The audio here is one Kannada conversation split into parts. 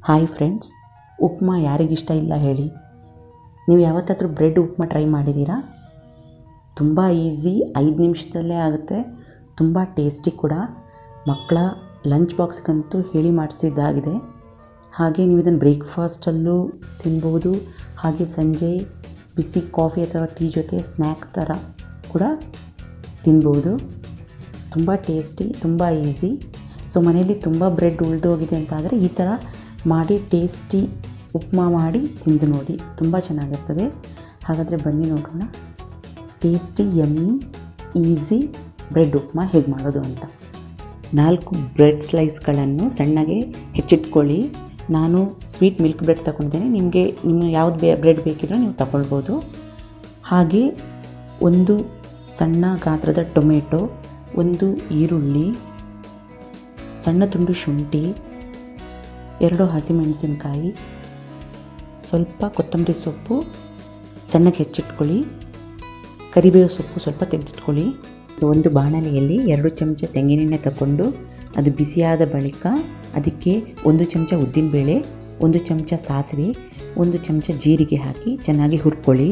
ಹಾಯ್ ಫ್ರೆಂಡ್ಸ್ ಉಪ್ಮಾ ಯಾರಿಗಿಷ್ಟ ಇಲ್ಲ ಹೇಳಿ ನೀವು ಯಾವತ್ತಾದರೂ ಬ್ರೆಡ್ ಉಪ್ಮಾ ಟ್ರೈ ಮಾಡಿದ್ದೀರಾ ತುಂಬ ಈಸಿ ಐದು ನಿಮಿಷದಲ್ಲೇ ಆಗುತ್ತೆ ತುಂಬ ಟೇಸ್ಟಿ ಕೂಡ ಮಕ್ಕಳ ಲಂಚ್ ಬಾಕ್ಸ್ಗಂತೂ ಹೇಳಿ ಮಾಡಿಸಿದ್ದಾಗಿದೆ ಹಾಗೆ ನೀವು ಇದನ್ನು ಬ್ರೇಕ್ಫಾಸ್ಟಲ್ಲೂ ತಿನ್ಬೋದು ಹಾಗೆ ಸಂಜೆ ಬಿಸಿ ಕಾಫಿ ಅಥವಾ ಟೀ ಜೊತೆ ಸ್ನ್ಯಾಕ್ ಥರ ಕೂಡ ತಿನ್ಬೋದು ತುಂಬ ಟೇಸ್ಟಿ ತುಂಬ ಈಸಿ ಸೊ ಮನೆಯಲ್ಲಿ ತುಂಬ ಬ್ರೆಡ್ ಉಳಿದೋಗಿದೆ ಅಂತ ಆದರೆ ಈ ಥರ ಮಾಡಿ ಟೇಸ್ಟಿ ಉಪ್ಮಾ ಮಾಡಿ ತಿಂದು ನೋಡಿ ತುಂಬ ಚೆನ್ನಾಗಿರ್ತದೆ ಹಾಗಾದರೆ ಬನ್ನಿ ನೋಡೋಣ tasty yummy easy bread upma ಹೇಗೆ ಮಾಡೋದು ಅಂತ ನಾಲ್ಕು ಬ್ರೆಡ್ ಸ್ಲೈಸ್ಗಳನ್ನು ಸಣ್ಣಗೆ ಹೆಚ್ಚಿಟ್ಕೊಳ್ಳಿ ನಾನು ಸ್ವೀಟ್ ಮಿಲ್ಕ್ ಬ್ರೆಡ್ ತಗೊಂಡಿದ್ದೇನೆ ನಿಮಗೆ ನಿಮ್ಮ ಯಾವ್ದು ಬೇ ಬ್ರೆಡ್ ಬೇಕಿದ್ರೂ ನೀವು ತಗೊಳ್ಬೋದು ಹಾಗೆ ಒಂದು ಸಣ್ಣ ಗಾತ್ರದ ಟೊಮೆಟೊ ಒಂದು ಈರುಳ್ಳಿ ಸಣ್ಣ ತುಂಡು ಶುಂಠಿ ಎರಡು ಹಸಿಮೆಣಸಿನ್ಕಾಯಿ ಸ್ವಲ್ಪ ಕೊತ್ತಂಬರಿ ಸೊಪ್ಪು ಸಣ್ಣಗೆ ಹೆಚ್ಚಿಟ್ಕೊಳ್ಳಿ ಕರಿಬೇವು ಸೊಪ್ಪು ಸ್ವಲ್ಪ ತೆಗೆದಿಟ್ಕೊಳ್ಳಿ ಒಂದು ಬಾಣಲೆಯಲ್ಲಿ ಎರಡು ಚಮಚ ತೆಂಗಿನೆಣ್ಣೆ ತಗೊಂಡು ಅದು ಬಿಸಿಯಾದ ಬಳಿಕ ಅದಕ್ಕೆ ಒಂದು ಚಮಚ ಉದ್ದಿನಬೇಳೆ ಒಂದು ಚಮಚ ಸಾಸಿವೆ ಒಂದು ಚಮಚ ಜೀರಿಗೆ ಹಾಕಿ ಚೆನ್ನಾಗಿ ಹುರ್ಕೊಳ್ಳಿ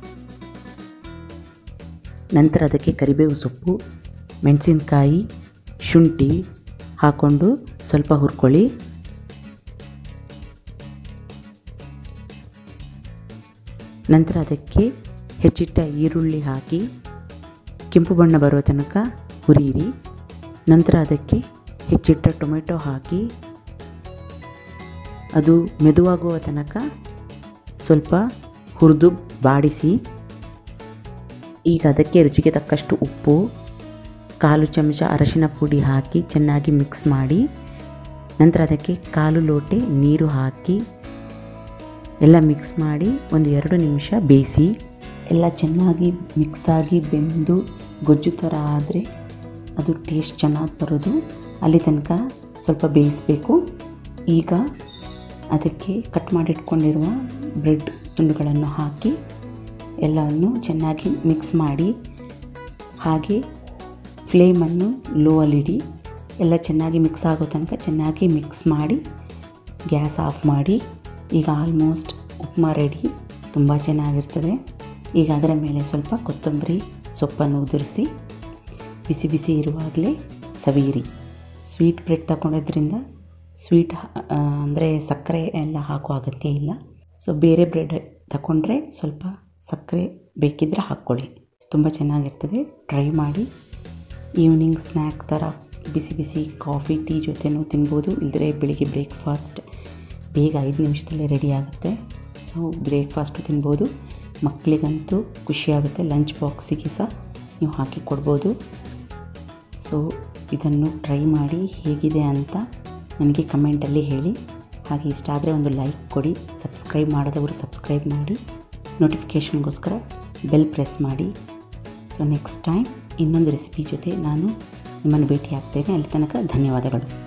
ನಂತರ ಅದಕ್ಕೆ ಕರಿಬೇವು ಸೊಪ್ಪು ಮೆಣಸಿನ್ಕಾಯಿ ಶುಂಠಿ ಹಾಕ್ಕೊಂಡು ಸ್ವಲ್ಪ ಹುರ್ಕೊಳ್ಳಿ ನಂತರ ಅದಕ್ಕೆ ಹೆಚ್ಚಿಟ್ಟ ಈರುಳ್ಳಿ ಹಾಕಿ ಕೆಂಪು ಬಣ್ಣ ಬರೋ ತನಕ ಹುರಿಯಿರಿ ನಂತರ ಅದಕ್ಕೆ ಹೆಚ್ಚಿಟ್ಟ ಟೊಮೆಟೊ ಹಾಕಿ ಅದು ಮೆದುವಾಗುವ ತನಕ ಸ್ವಲ್ಪ ಹುರಿದು ಬಾಡಿಸಿ ಈಗ ಅದಕ್ಕೆ ರುಚಿಗೆ ತಕ್ಕಷ್ಟು ಉಪ್ಪು ಕಾಲು ಚಮಚ ಅರಶಿನ ಪುಡಿ ಹಾಕಿ ಚೆನ್ನಾಗಿ ಮಿಕ್ಸ್ ಮಾಡಿ ನಂತರ ಅದಕ್ಕೆ ಕಾಲು ಲೋಟೆ ನೀರು ಹಾಕಿ ಎಲ್ಲ ಮಿಕ್ಸ್ ಮಾಡಿ ಒಂದು ಎರಡು ನಿಮಿಷ ಬೇಯಿಸಿ ಎಲ್ಲ ಚೆನ್ನಾಗಿ ಮಿಕ್ಸಾಗಿ ಬೆಂದು ಗೊಜ್ಜು ಥರ ಆದರೆ ಅದು ಟೇಸ್ಟ್ ಚೆನ್ನಾಗಿ ಬರೋದು ಅಲ್ಲಿ ತನಕ ಸ್ವಲ್ಪ ಬೇಯಿಸಬೇಕು ಈಗ ಅದಕ್ಕೆ ಕಟ್ ಮಾಡಿಟ್ಕೊಂಡಿರುವ ಬ್ರೆಡ್ ತುಂಡುಗಳನ್ನು ಹಾಕಿ ಎಲ್ಲವನ್ನು ಚೆನ್ನಾಗಿ ಮಿಕ್ಸ್ ಮಾಡಿ ಹಾಗೆ ಫ್ಲೇಮನ್ನು ಲೋ ಅಲ್ಲಿಡಿ ಎಲ್ಲ ಚೆನ್ನಾಗಿ ಮಿಕ್ಸ್ ಆಗೋ ತನಕ ಚೆನ್ನಾಗಿ ಮಿಕ್ಸ್ ಮಾಡಿ ಗ್ಯಾಸ್ ಆಫ್ ಮಾಡಿ ಈಗ ಆಲ್ಮೋಸ್ಟ್ ಉಪ್ಮಾ ರೆಡಿ ತುಂಬ ಚೆನ್ನಾಗಿರ್ತದೆ ಈಗ ಅದರ ಮೇಲೆ ಸ್ವಲ್ಪ ಕೊತ್ತಂಬರಿ ಸೊಪ್ಪನ್ನು ಉದುರಿಸಿ ಬಿಸಿ ಬಿಸಿ ಇರುವಾಗಲೇ ಸವಿಯಿರಿ ಸ್ವೀಟ್ ಬ್ರೆಡ್ ತಗೊಂಡೋದ್ರಿಂದ ಸ್ವೀಟ್ ಅಂದರೆ ಸಕ್ಕರೆ ಎಲ್ಲ ಹಾಕೋ ಅಗತ್ಯ ಇಲ್ಲ ಸೊ ಬೇರೆ ಬ್ರೆಡ್ ತಗೊಂಡ್ರೆ ಸ್ವಲ್ಪ ಸಕ್ಕರೆ ಬೇಕಿದ್ದರೆ ಹಾಕ್ಕೊಳ್ಳಿ ತುಂಬ ಚೆನ್ನಾಗಿರ್ತದೆ ಟ್ರೈ ಮಾಡಿ ಈವ್ನಿಂಗ್ ಸ್ನ್ಯಾಕ್ ಥರ ಬಿಸಿ ಬಿಸಿ ಕಾಫಿ ಟೀ ಜೊತೆನೂ ತಿನ್ಬೋದು ಇಲ್ಲದ್ರೆ ಬೆಳಿಗ್ಗೆ ಬ್ರೇಕ್ಫಾಸ್ಟ್ ಬೇಗ ಐದು ನಿಮಿಷದಲ್ಲೇ ರೆಡಿ ಆಗುತ್ತೆ ಸೊ ಬ್ರೇಕ್ಫಾಸ್ಟು ತಿನ್ಬೋದು ಮಕ್ಕಳಿಗಂತೂ ಖುಷಿಯಾಗುತ್ತೆ ಲಂಚ್ ಬಾಕ್ಸಿಗೆ ಸಹ ನೀವು ಹಾಕಿ ಕೊಡ್ಬೋದು ಸೊ ಇದನ್ನು ಟ್ರೈ ಮಾಡಿ ಹೇಗಿದೆ ಅಂತ ನನಗೆ ಕಮೆಂಟಲ್ಲಿ ಹೇಳಿ ಹಾಗೆ ಇಷ್ಟ ಆದರೆ ಒಂದು ಲೈಕ್ ಕೊಡಿ ಸಬ್ಸ್ಕ್ರೈಬ್ ಮಾಡದವರು ಸಬ್ಸ್ಕ್ರೈಬ್ ಮಾಡಿ ನೋಟಿಫಿಕೇಷನ್ಗೋಸ್ಕರ ಬೆಲ್ ಪ್ರೆಸ್ ಮಾಡಿ ಸೊ ನೆಕ್ಸ್ಟ್ ಟೈಮ್ ಇನ್ನೊಂದು ರೆಸಿಪಿ ಜೊತೆ ನಾನು ನಿಮ್ಮನ್ನು ಭೇಟಿ ಆಗ್ತೇನೆ ಅಲ್ಲಿ ತನಕ ಧನ್ಯವಾದಗಳು